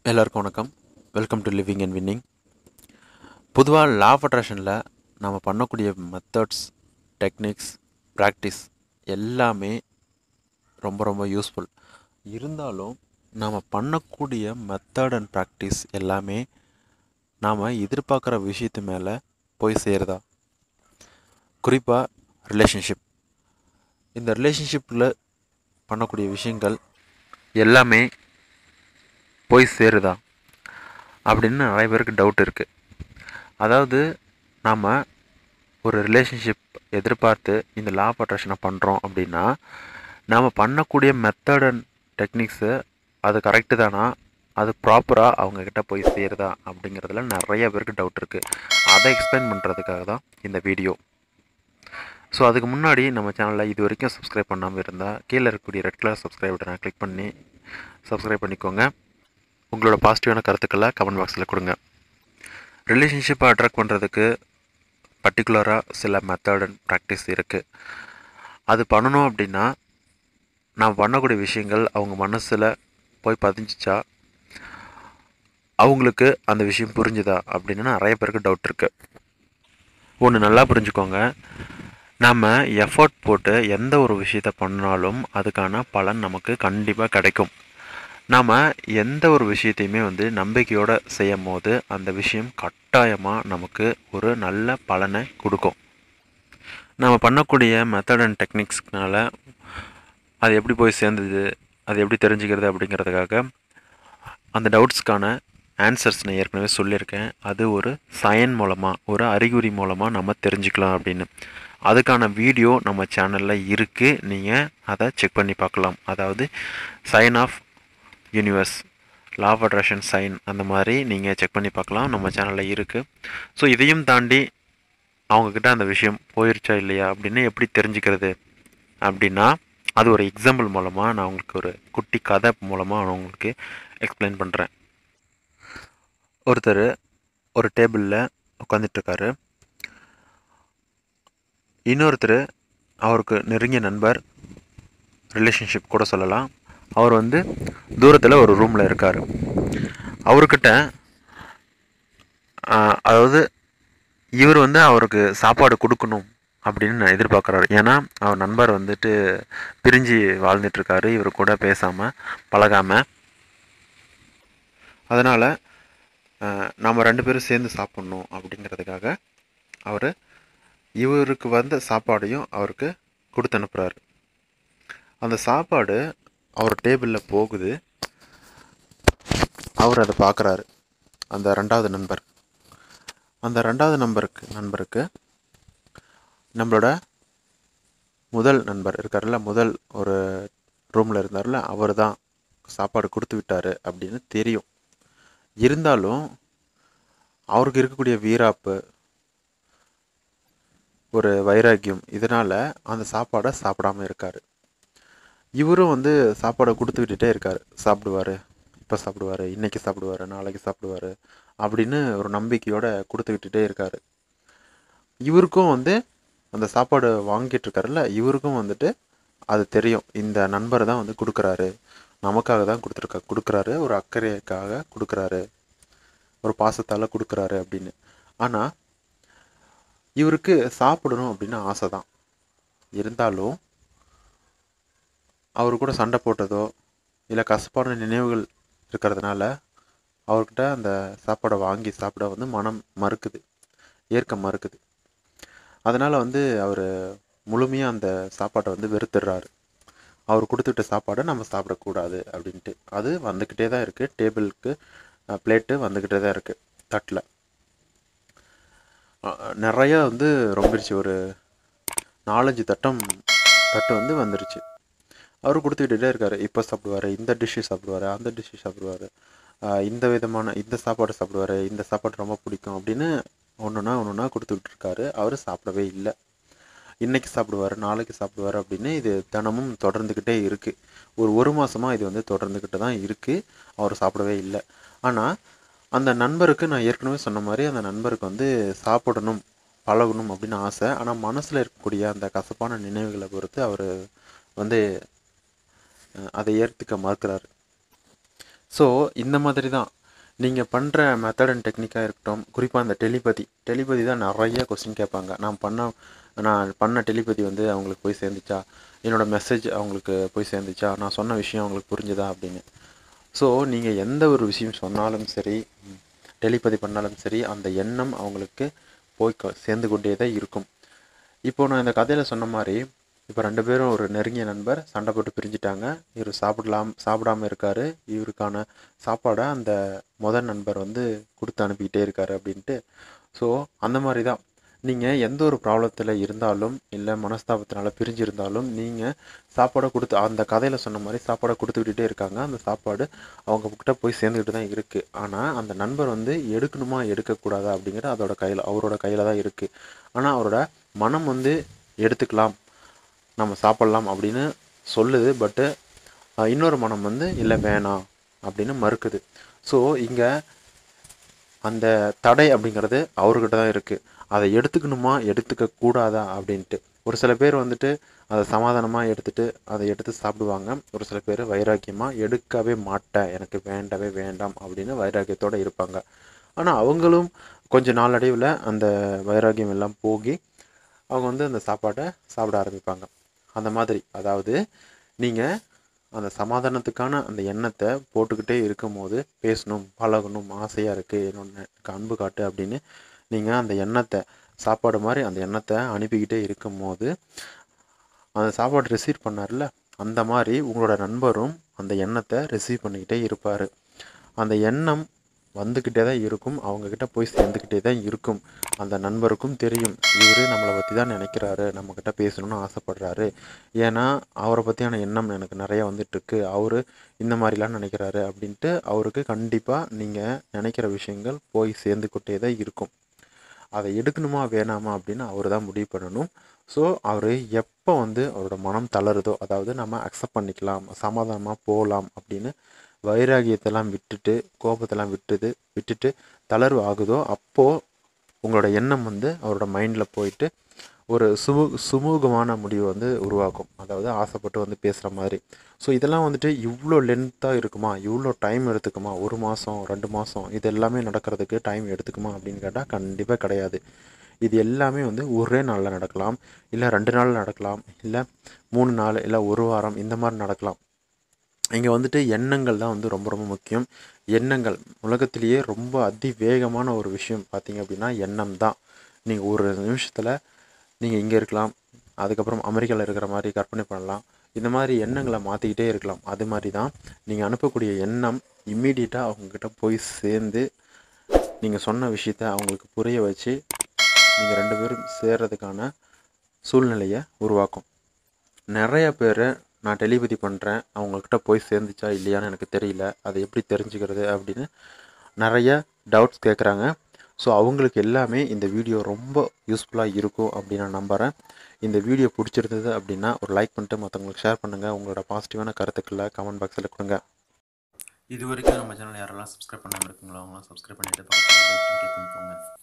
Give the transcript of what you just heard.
எல்லாருக்கும் வணக்கம் welcome to living and winning பொதுவாக லா ஆஃப் அட்ராக்ஷனில் நம்ம பண்ணக்கூடிய மெத்தட்ஸ் டெக்னிக்ஸ் ப்ராக்டிஸ் எல்லாமே ரொம்ப ரொம்ப யூஸ்ஃபுல் இருந்தாலும் நாம் பண்ணக்கூடிய மெத்தட் அண்ட் ப்ராக்டிஸ் எல்லாமே நாம் எதிர்பார்க்குற விஷயத்து மேலே போய் சேருதா குறிப்பாக ரிலேஷன்ஷிப் இந்த ரிலேஷன்ஷிப்பில் பண்ணக்கூடிய விஷயங்கள் எல்லாமே போய் சேருதா அப்படின்னு நிறைய பேருக்கு டவுட் இருக்குது அதாவது நாம் ஒரு ரிலேஷன்ஷிப் எதிர்பார்த்து இந்த லா ஆஃப் அட்ராக்ஷனை பண்ணுறோம் அப்படின்னா நாம் பண்ணக்கூடிய மெத்தட் அண்ட் டெக்னிக்ஸு அது கரெக்டு தானா அது ப்ராப்பராக அவங்கக்கிட்ட போய் சேருதா அப்படிங்கிறதுல நிறைய பேருக்கு டவுட் இருக்குது அதை எக்ஸ்பிளைன் பண்ணுறதுக்காக தான் இந்த வீடியோ ஸோ அதுக்கு முன்னாடி நம்ம சேனலில் இது வரைக்கும் சப்ஸ்கிரைப் பண்ணாமல் இருந்தால் கீழே இருக்கக்கூடிய ரெட் கலர் சப்ஸ்கிரைப் பட்டனை கிளிக் பண்ணி சப்ஸ்கிரைப் பண்ணிக்கோங்க உங்களோட பாசிட்டிவான கருத்துக்களை கமெண்ட் பாக்ஸில் கொடுங்க ரிலேஷன்ஷிப்பை அட்ராக்ட் பண்ணுறதுக்கு பர்டிகுலராக சில மெத்தட் அண்ட் ப்ராக்டிஸ் இருக்குது அது பண்ணணும் அப்படின்னா நான் பண்ணக்கூடிய விஷயங்கள் அவங்க மனசில் போய் பதிஞ்சிச்சா அவங்களுக்கு அந்த விஷயம் புரிஞ்சுதா அப்படின்னு நிறைய பேருக்கு டவுட் இருக்குது ஒன்று நல்லா புரிஞ்சுக்கோங்க நம்ம எஃபர்ட் போட்டு எந்த ஒரு விஷயத்தை பண்ணாலும் அதுக்கான பலன் நமக்கு கண்டிப்பாக கிடைக்கும் நாம் எந்த ஒரு விஷயத்தையுமே வந்து நம்பிக்கையோடு செய்யும் போது அந்த விஷயம் கட்டாயமாக நமக்கு ஒரு நல்ல பலனை கொடுக்கும் நம்ம பண்ணக்கூடிய மெத்தட் அண்ட் டெக்னிக்ஸ்னால அது எப்படி போய் சேர்ந்தது அது எப்படி தெரிஞ்சுக்கிறது அப்படிங்கிறதுக்காக அந்த டவுட்ஸ்க்கான ஆன்சர்ஸ் நான் ஏற்கனவே சொல்லியிருக்கேன் அது ஒரு சயன் மூலமாக ஒரு அறிகுறி மூலமாக நம்ம தெரிஞ்சுக்கலாம் அப்படின்னு அதுக்கான வீடியோ நம்ம சேனலில் இருக்குது நீங்கள் அதை செக் பண்ணி பார்க்கலாம் அதாவது sign of universe law of attraction sign அந்த மாதிரி நீங்கள் செக் பண்ணி பார்க்கலாம் நம்ம சேனலில் இருக்குது ஸோ இதையும் தாண்டி அவங்கக்கிட்ட அந்த விஷயம் போயிருச்சா இல்லையா அப்படின்னு எப்படி தெரிஞ்சுக்கிறது அப்படின்னா அது ஒரு எக்ஸாம்பிள் மூலமாக நான் உங்களுக்கு ஒரு குட்டி கதை மூலமாக நான் உங்களுக்கு எக்ஸ்பிளைன் பண்ணுறேன் ஒருத்தர் ஒரு டேபிளில் உட்காந்துட்ருக்காரு இன்னொருத்தர் அவருக்கு நெருங்கிய நண்பர் ரிலேஷன்ஷிப் கூட சொல்லலாம் அவர் வந்து தூரத்தில் ஒரு ரூமில் இருக்கார் அவர்கிட்ட அதாவது இவர் வந்து அவருக்கு சாப்பாடு கொடுக்கணும் அப்படின்னு நான் எதிர்பார்க்குறாரு ஏன்னா அவர் நண்பர் வந்துட்டு பிரிஞ்சு வாழ்ந்துட்டுருக்காரு இவர் கூட பேசாமல் பழகாமல் அதனால் நாம் ரெண்டு பேரும் சேர்ந்து சாப்பிட்ணும் அப்படிங்கிறதுக்காக அவர் இவருக்கு வந்த சாப்பாடையும் அவருக்கு கொடுத்து அனுப்புகிறாரு அந்த சாப்பாடு அவர் டேபிளில் போகுது அவர் அதை பார்க்குறாரு அந்த ரெண்டாவது நண்பர் அந்த ரெண்டாவது நம்பருக்கு நண்பருக்கு நம்மளோட முதல் நண்பர் இருக்கார்ல முதல் ஒரு ரூமில் இருந்தார்ல அவர் தான் சாப்பாடு கொடுத்து விட்டார் அப்படின்னு தெரியும் இருந்தாலும் அவருக்கு இருக்கக்கூடிய வீராப்பு ஒரு வைராக்கியம் இதனால் அந்த சாப்பாடை சாப்பிடாம இருக்கார் இவரும் வந்து சாப்பாடை கொடுத்து விட்டுட்டே இருக்கார் சாப்பிடுவார் இப்போ சாப்பிடுவார் இன்றைக்கி சாப்பிடுவார் நாளைக்கு சாப்பிடுவார் அப்படின்னு ஒரு நம்பிக்கையோடு கொடுத்து விட்டுட்டே இருக்கார் இவருக்கும் வந்து அந்த சாப்பாடு வாங்கிட்டு இருக்காருல்ல இவருக்கும் வந்துட்டு அது தெரியும் இந்த நண்பர் தான் வந்து கொடுக்குறாரு நமக்காக தான் கொடுத்துருக்கா கொடுக்குறாரு ஒரு அக்கறைக்காக கொடுக்குறாரு ஒரு பாசத்தால் கொடுக்குறாரு அப்படின்னு ஆனால் இவருக்கு சாப்பிடணும் அப்படின்னு ஆசை தான் இருந்தாலும் அவர் கூட சண்டை போட்டதோ இல்லை கசப்பான நினைவுகள் இருக்கிறதுனால அவர்கிட்ட அந்த சாப்பாடை வாங்கி சாப்பிட வந்து மனம் மறுக்குது ஏற்க மறுக்குது அதனால் வந்து அவர் முழுமையாக அந்த சாப்பாட்டை வந்து வெறுத்துடுறாரு அவர் கொடுத்துட்ட சாப்பாடை நம்ம சாப்பிடக்கூடாது அப்படின்ட்டு அது வந்துக்கிட்டே தான் இருக்குது டேபிளுக்கு பிளேட்டு வந்துக்கிட்டே தான் இருக்குது தட்டில் நிறையா வந்து ரொம்பிருச்சு ஒரு நாலஞ்சு தட்டம் தட்டு வந்து வந்துருச்சு அவர் கொடுத்துக்கிட்டே இருக்காரு இப்போ சாப்பிடுவார் இந்த டிஷ்ஷு சாப்பிடுவார் அந்த டிஷ்ஷு சாப்பிடுவார் இந்த விதமான இந்த சாப்பாடு சாப்பிடுவார் இந்த சாப்பாடு ரொம்ப பிடிக்கும் அப்படின்னு ஒன்றுனா ஒன்றுனா கொடுத்துக்கிட்டு இருக்காரு அவர் சாப்பிடவே இல்லை இன்றைக்கி சாப்பிடுவார் நாளைக்கு சாப்பிடுவார் அப்படின்னு இது தினமும் தொடர்ந்துக்கிட்டே இருக்குது ஒரு ஒரு மாதமாக இது வந்து தொடர்ந்துக்கிட்டு தான் இருக்குது அவர் சாப்பிடவே இல்லை ஆனால் அந்த நண்பருக்கு நான் ஏற்கனவே சொன்ன மாதிரி அந்த நண்பருக்கு வந்து சாப்பிடணும் பழகணும் அப்படின்னு ஆசை ஆனால் மனசில் இருக்கக்கூடிய அந்த கசப்பான நினைவுகளை பொறுத்து அவர் வந்து அதை ஏற்றுக்க மறுக்கிறாரு ஸோ இந்த மாதிரி தான் நீங்கள் பண்ணுற மெத்தட் அண்ட் டெக்னிக்காக இருக்கட்டும் குறிப்பாக அந்த டெலிபதி டெலிபதி தான் நிறைய கொஸ்டின் கேட்பாங்க நான் பண்ண நான் பண்ண டெலிபதி வந்து அவங்களுக்கு போய் சேர்ந்துச்சா என்னோடய மெசேஜ் அவங்களுக்கு போய் சேர்ந்துச்சா நான் சொன்ன விஷயம் அவங்களுக்கு புரிஞ்சுதா அப்படின்னு ஸோ நீங்கள் எந்த ஒரு விஷயம் சொன்னாலும் சரி டெலிபதி பண்ணாலும் சரி அந்த எண்ணம் அவங்களுக்கு போய் க- சேர்ந்து கொண்டே தான் இருக்கும் இப்போ நான் இந்த கதையில் சொன்ன மாதிரி இப்போ ரெண்டு பேரும் ஒரு நெருங்கிய நண்பர் சண்டை போட்டு பிரிஞ்சிட்டாங்க இவர் சாப்பிடலாம் சாப்பிடாம இருக்காரு இவருக்கான சாப்பாடை அந்த முதல் நண்பர் வந்து கொடுத்து அனுப்பிக்கிட்டே இருக்காரு அப்படின்ட்டு ஸோ அந்த மாதிரி தான் நீங்கள் எந்த ஒரு ப்ராப்ளத்தில் இருந்தாலும் இல்லை மனஸ்தாபத்தினால பிரிஞ்சிருந்தாலும் நீங்கள் சாப்பாடை கொடுத்து அந்த கதையில் சொன்ன மாதிரி சாப்பாடை கொடுத்துக்கிட்டே இருக்காங்க அந்த சாப்பாடு அவங்க கிட்ட போய் சேர்ந்துக்கிட்டு தான் இருக்குது ஆனால் அந்த நண்பர் வந்து எடுக்கணுமா எடுக்கக்கூடாதா அப்படிங்கிறது அதோட கையில் அவரோட கையில் தான் இருக்குது ஆனால் அவரோட மனம் வந்து எடுத்துக்கலாம் நம்ம சாப்பிட்லாம் அப்படின்னு சொல்லுது பட்டு இன்னொரு மனம் வந்து இல்லை வேணாம் அப்படின்னு மறுக்குது ஸோ இங்கே அந்த தடை அப்படிங்கிறது அவர்கிட்ட தான் இருக்குது அதை எடுத்துக்கணுமா எடுத்துக்க கூடாதா அப்படின்ட்டு ஒரு சில பேர் வந்துட்டு அதை சமாதானமாக எடுத்துட்டு அதை எடுத்து சாப்பிடுவாங்க ஒரு சில பேர் வைராக்கியமாக எடுக்கவே மாட்டேன் எனக்கு வேண்டவே வேண்டாம் அப்படின்னு வைராக்கியத்தோடு இருப்பாங்க ஆனால் அவங்களும் கொஞ்ச நாளடைவில் அந்த வைராக்கியம் எல்லாம் போகி அவங்க வந்து அந்த சாப்பாட்டை சாப்பிட ஆரம்பிப்பாங்க அந்த மாதிரி அதாவது நீங்கள் அந்த சமாதானத்துக்கான அந்த எண்ணத்தை போட்டுக்கிட்டே இருக்கும்போது பேசணும் பழகணும் ஆசையாக இருக்குது என்னோட எனக்கு அன்பு காட்டு அப்படின்னு நீங்கள் அந்த எண்ணத்தை சாப்பாடு மாதிரி அந்த எண்ணத்தை அனுப்பிக்கிட்டே இருக்கும்போது அந்த சாப்பாடு ரிசீவ் பண்ணார்ல அந்த மாதிரி உங்களோட நண்பரும் அந்த எண்ணத்தை ரிசீவ் பண்ணிக்கிட்டே இருப்பார் அந்த எண்ணம் வந்துக்கிட்டே தான் இருக்கும் அவங்கக்கிட்ட போய் சேர்ந்துக்கிட்டே தான் இருக்கும் அந்த நண்பருக்கும் தெரியும் இவர் நம்மளை பற்றி தான் நினைக்கிறாரு நம்மக்கிட்ட பேசணும்னு ஆசைப்படுறாரு ஏன்னா அவரை பற்றியான எண்ணம் எனக்கு நிறைய வந்துட்டுருக்கு அவர் இந்த மாதிரிலாம் நினைக்கிறாரு அப்படின்ட்டு அவருக்கு கண்டிப்பாக நீங்கள் நினைக்கிற விஷயங்கள் போய் சேர்ந்துக்கிட்டே தான் இருக்கும் அதை எடுக்கணுமா வேணாமா அப்படின்னு அவர் தான் முடிவு பண்ணணும் ஸோ அவர் எப்போ வந்து அவரோட மனம் தளருதோ அதாவது நம்ம அக்செப்ட் பண்ணிக்கலாம் சமாதானமாக போகலாம் அப்படின்னு வைராகியத்தெல்லாம் விட்டுட்டு கோபத்தெல்லாம் விட்டுது விட்டுட்டு தளர்வு ஆகுதோ அப்போது உங்களோட எண்ணம் வந்து அவரோட மைண்டில் போயிட்டு ஒரு சுமு சுமூகமான முடிவை வந்து உருவாக்கும் அதாவது ஆசைப்பட்டு வந்து பேசுகிற மாதிரி ஸோ இதெல்லாம் வந்துட்டு இவ்வளோ லென்த்தாக இருக்குமா இவ்வளோ டைம் எடுத்துக்குமா ஒரு மாதம் ரெண்டு மாதம் இது எல்லாமே நடக்கிறதுக்கு டைம் எடுத்துக்குமா அப்படின்னு கேட்டால் கண்டிப்பாக கிடையாது இது எல்லாமே வந்து ஒரே நாளில் நடக்கலாம் இல்லை ரெண்டு நாள் நடக்கலாம் இல்லை மூணு நாள் இல்லை ஒரு வாரம் இந்த மாதிரி நடக்கலாம் இங்கே வந்துட்டு எண்ணங்கள் தான் வந்து ரொம்ப ரொம்ப முக்கியம் எண்ணங்கள் உலகத்திலேயே ரொம்ப அதிவேகமான ஒரு விஷயம் பார்த்தீங்க அப்படின்னா எண்ணம் தான் நீங்கள் ஒரு நிமிஷத்தில் நீங்கள் இங்கே இருக்கலாம் அதுக்கப்புறம் அமெரிக்காவில் இருக்கிற மாதிரி கற்பனை பண்ணலாம் இந்த மாதிரி எண்ணங்களை மாற்றிக்கிட்டே இருக்கலாம் அது மாதிரி தான் நீங்கள் அனுப்பக்கூடிய எண்ணம் இம்மீடியட்டாக அவங்கக்கிட்ட போய் சேர்ந்து நீங்கள் சொன்ன விஷயத்த அவங்களுக்கு புரிய வச்சு நீங்கள் ரெண்டு பேரும் சேர்றதுக்கான சூழ்நிலையை உருவாக்கும் நிறைய பேர் நான் டெலிபதி பண்ணுறேன் அவங்கக்கிட்ட போய் சேர்ந்துச்சா இல்லையான்னு எனக்கு தெரியல அதை எப்படி தெரிஞ்சுக்கிறது அப்படின்னு நிறைய டவுட்ஸ் கேட்குறாங்க ஸோ அவங்களுக்கு எல்லாமே இந்த வீடியோ ரொம்ப யூஸ்ஃபுல்லாக இருக்கும் அப்படின்னு நான் நம்புகிறேன் இந்த வீடியோ பிடிச்சிருந்தது அப்படின்னா ஒரு லைக் பண்ணிட்டு மற்றவங்களுக்கு ஷேர் பண்ணுங்கள் உங்களோட பாசிட்டிவான கருத்துக்களை கமெண்ட் பாக்ஸில் கொடுங்க இது வரைக்கும் நம்ம சேனல் யாரெல்லாம் சப்ஸ்கிரைப் பண்ணாமல் இருக்குங்களோ அவங்களாம் சப்ஸ்கிரைப் பண்ணிட்டு பக்கத்தில் பெல் பட்டன் click பண்ணிக்கோங்க